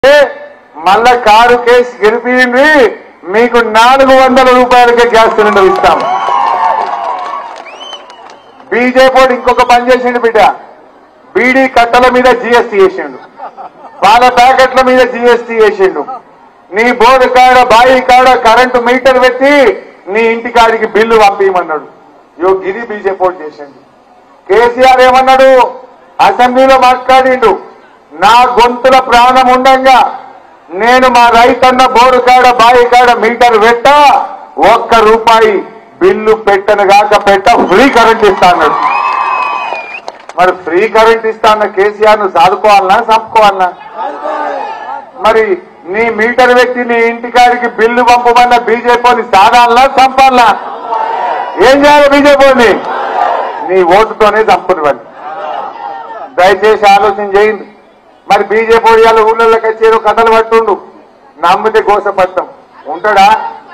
మళ్ళా car case గెలిపింది మీకు నాలుగు వందల రూపాయలకే గ్యాస్ సిలిండర్ ఇస్తాం బీజేపీ ఇంకొక పని చేసిండు బిడ్డ బీడీ కట్టల మీద జీఎస్టీ వేసిండు పాల ప్యాకెట్ల మీద జీఎస్టీ వేసిండు నీ బోర్డు కాడ బాయి కాడ కరెంటు మీటర్ పెట్టి నీ ఇంటి కాడికి బిల్లు పంపించమన్నాడు యో గిరి బీజేపీ చేసిండు కేసీఆర్ ఏమన్నాడు అసెంబ్లీలో మాట్లాడిండు నా గొంతుల ప్రాణం ఉండంగా నేను మా రైతన్న బోరు కాడ బాయి కాడ మీటర్ పెట్ట ఒక్క రూపాయి బిల్లు పెట్టను గాక పెట్ట ఫ్రీ కరెంట్ ఇస్తా అన్నాడు మరి ఫ్రీ కరెంట్ ఇస్తా అన్న కేసీఆర్ ను సాదుకోవాలనా చంపుకోవాలనా మరి నీ మీటర్ వ్యక్తి నీ ఇంటికాడికి బిల్లు పంపమన్న బీజేపీని సాధాలనా చంపాలనా ఏం చేయాలి బీజేపీని నీ ఓటుతోనే చంపునివ్వండి దయచేసి ఆలోచన చేయండి మరి బీజేపీ ఇవాళ ఊళ్ళలోకి వచ్చేదో కథలు పట్టుండు నమ్మితే గోసపడతాం ఉంటాడా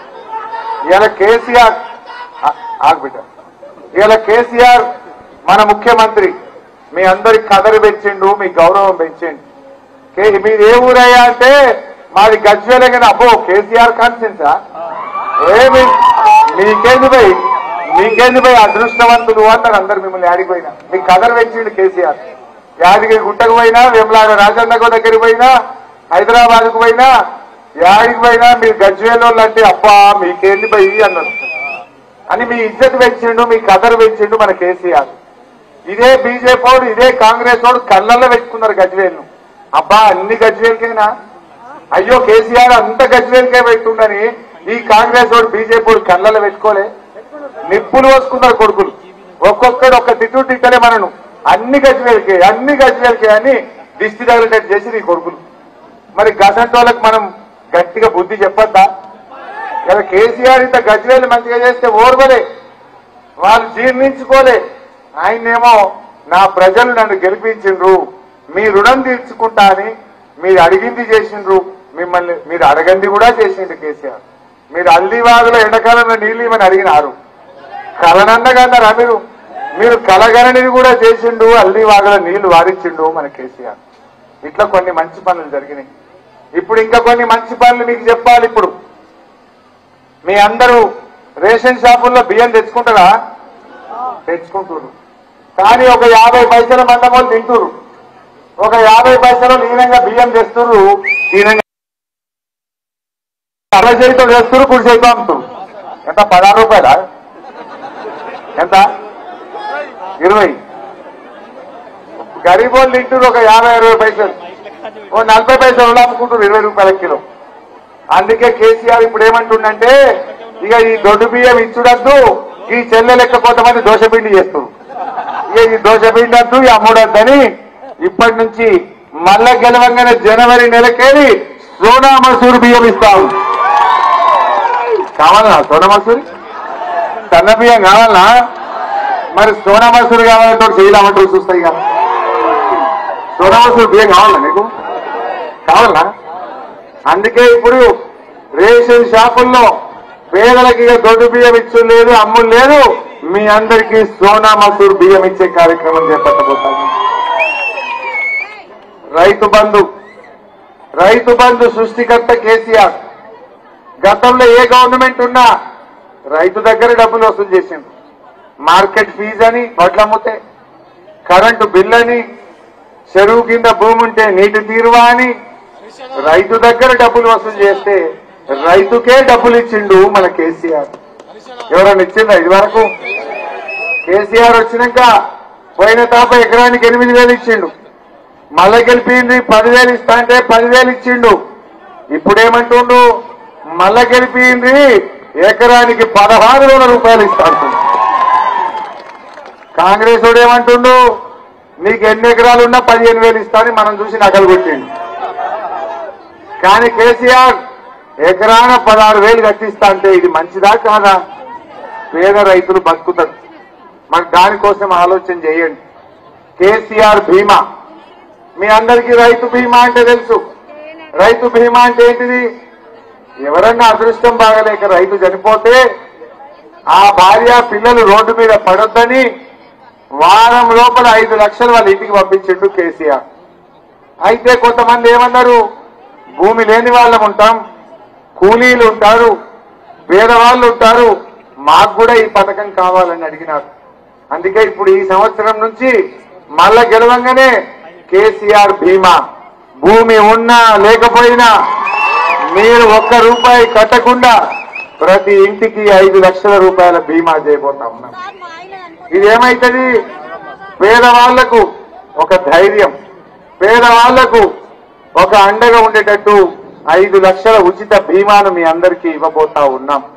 ఇలా కేసీఆర్ ఆ- ఆగ్బిడ్డ ఇలా కేసీఆర్ మన ముఖ్యమంత్రి మీ అందరికి కథలు పెంచిండు మీ గౌరవం పెంచిండు కే- మీది ఏ ఊరయ్యా అంటే మాది గజ్వేలే కానీ అబ్బో కేసీఆర్ కాన్సెన్సా ఏమి మీకేంది పోయి మీకేంది పోయి అదృష్టవంతులు అన్నారు అందరు మిమ్మల్ని ఆడిపోయినా మీ కథలు పెంచిండు కేసీఆర్ యాదగిరి గుట్టకు పోయినా వేమలాడ రాజన్నకు దగ్గరికి పోయినా హైదరాబాద్ కు పోయినా యాడికి పోయినా మీరు గజ్వేలోళ్ళు అంటే అబ్బా మీకేంది పోయి అన్నారు అని మీ ఇజ్జత్ పెంచిండు మీ కథలు పెంచిండు మన కేసీఆర్ ఇదే బీజేపీ వాడు ఇదే కాంగ్రెస్ వాడు కళ్ళల్లో పెట్టుకున్నారు గజ్వేల్ను అబ్బా అన్ని గజ్వేల్కేనా అయ్యో కేసీఆర్ అంత గజ్వేల్కే పెట్టుండని ఈ కాంగ్రెస్ వాడు బీజేపీ వాడు కళ్ళల్లో పెట్టుకోలే నిప్పులు పోసుకున్నారు కొడుకులు ఒక్కొక్కడు ఒక్క తిట్టు తిట్టలే మనను అన్ని గజ్వేల్కే అన్ని గజ్వేల్కే అని దిష్టి తగిలేటట్టు చేసి నీ కొడుకులు మరి గసంటోళ్ళకి మనం గట్టిగా బుద్ధి చెప్పొద్దా ఇలా కేసీఆర్ ఇంత గజ్వేలు మంచిగా చేస్తే ఓర్వలే వాళ్ళు జీర్ణించుకోలే ఆయనేమో నా ప్రజలు నన్ను గెలిపించిండ్రు మీ రుణం తీర్చుకుంటా అని మీరు అడిగింది చేసిండ్రు మిమ్మల్ని మీరు అడగంది కూడా చేసిండు కేసీఆర్ మీరు అల్లివాగులో ఎండాకాలంలో నీళ్ళు ఇవ్వని అడిగినారు కలనన్నగన్నారా మీరు మీరు కలగననిది కూడా చేసిండు అల్లివాగులో నీళ్లు వారించిండు మన కేసీఆర్ ఇట్లా కొన్ని మంచి పనులు జరిగినాయి ఇప్పుడు ఇంకా కొన్ని మంచి పనులు మీకు చెప్పాలి ఇప్పుడు మీ అందరూ రేషన్ షాపుల్లో బియ్యం తెచ్చుకుంటారా తెచ్చుకుంటారు కానీ ఒక యాభై పైసల మందం వాళ్ళు తింటురు ఒక యాభై పైసలు లీనంగా బియ్యం తెస్తున్నారు లీనంగా అరవై చేతితో తెస్తున్నారు కుడి చేతితో అమ్ముతారు ఎంత పదహారు రూపాయలా ఎంత ఇరవై గరీబ్ వాళ్ళు తింటున్నారు ఒక యాభై అరవై పైసలు ఓ నలభై పైసలు వాళ్ళు అమ్ముకుంటారు ఇరవై రూపాయల కిలో అందుకే కేసీఆర్ ఇప్పుడు ఏమంటుండంటే ఇక ఈ దొడ్డు బియ్యం ఇచ్చుడద్దు ఈ చెల్లె లెక్క కొంతమంది దోశపిండి చేస్తారు ఇక ఈ దోశపిండి వద్దు ఈ అమ్ముడద్దని ఇప్పటి నుంచి మళ్ళా గెలవంగానే జనవరి నెలకేది సోనా మసూరి బియ్యం ఇస్తాం కావాలనా సోనా మసూరి సన్న బియ్యం కావాలనా మరి సోనా మసూరి కావాలంటే చేయలేమంటారు చూస్తాయి కదా సోనా మసూరి బియ్యం కావాలా నీకు కావాలనా అందుకే ఇప్పుడు రేషన్ షాపుల్లో పేదలకి ఇక దొడ్డు బియ్యం ఇచ్చు లేదు అమ్ములు లేదు మీ అందరికీ సోనా మసూర్ బియ్యం ఇచ్చే కార్యక్రమం చేపట్టబోతాము రైతు బంధు రైతు బంధు సృష్టికర్త కేసీఆర్ గతంలో ఏ గవర్నమెంట్ ఉన్నా రైతు దగ్గర డబ్బులు వసూలు చేసిండు మార్కెట్ ఫీజు అని వడ్లు అమ్ముతే కరెంటు బిల్ అని చెరువు కింద భూమి ఉంటే నీటి తీరువా అని రైతు దగ్గర డబ్బులు వసూలు చేస్తే రైతుకే డబ్బులు ఇచ్చిండు మన కేసీఆర్ ఎవరైనా ఇచ్చిందా ఇది వరకు కేసీఆర్ వచ్చినాక పోయిన తాప ఎకరానికి ఎనిమిది వేలు ఇచ్చిండు మళ్ళా గెలిపింది పదివేలు ఇస్తా అంటే పదివేలు ఇచ్చిండు ఇప్పుడేమంటుండు మళ్ళా గెలిపింది ఎకరానికి పదహారు వేల రూపాయలు ఇస్తా అంటుండు కాంగ్రెస్ వాడు ఏమంటుండు నీకు ఎన్ని ఎకరాలు ఉన్నా పదిహేను వేలు ఇస్తా అని మనం చూసి నకలు కొట్టిండు కానీ కేసీఆర్ ఎకరాన పదహారు వేలు కట్టిస్తా అంటే ఇది మంచిదా కాదా పేద రైతులు బతుకుతారు మరి దానికోసం ఆలోచన చేయండి కేసీఆర్ బీమా మీ అందరికీ రైతు బీమా అంటే తెలుసు రైతు బీమా అంటే ఏంటిది ఎవరన్నా అదృష్టం బాగలేక రైతు చనిపోతే ఆ భార్య పిల్లలు రోడ్డు మీద పడొద్దని వారం లోపల ఐదు లక్షలు వాళ్ళ ఇంటికి పంపించిండు కేసీఆర్ అయితే కొంతమంది ఏమన్నారు భూమి లేని వాళ్ళం ఉంటాం కూలీలు ఉంటారు పేదవాళ్ళు ఉంటారు మాకు కూడా ఈ పథకం కావాలని అడిగినారు అందుకే ఇప్పుడు ఈ సంవత్సరం నుంచి మళ్ళా గెలవంగానే కేసీఆర్ బీమా భూమి ఉన్నా లేకపోయినా మీరు ఒక్క రూపాయి కట్టకుండా ప్రతి ఇంటికి ఐదు లక్షల రూపాయల బీమా చేయబోతా ఉన్నాం ఇది ఏమైతుంది పేదవాళ్లకు ఒక ధైర్యం పేదవాళ్లకు ఒక అండగా ఉండేటట్టు ఐదు లక్షల ఉచిత బీమాను మీ అందరికీ ఇవ్వబోతా ఉన్నాం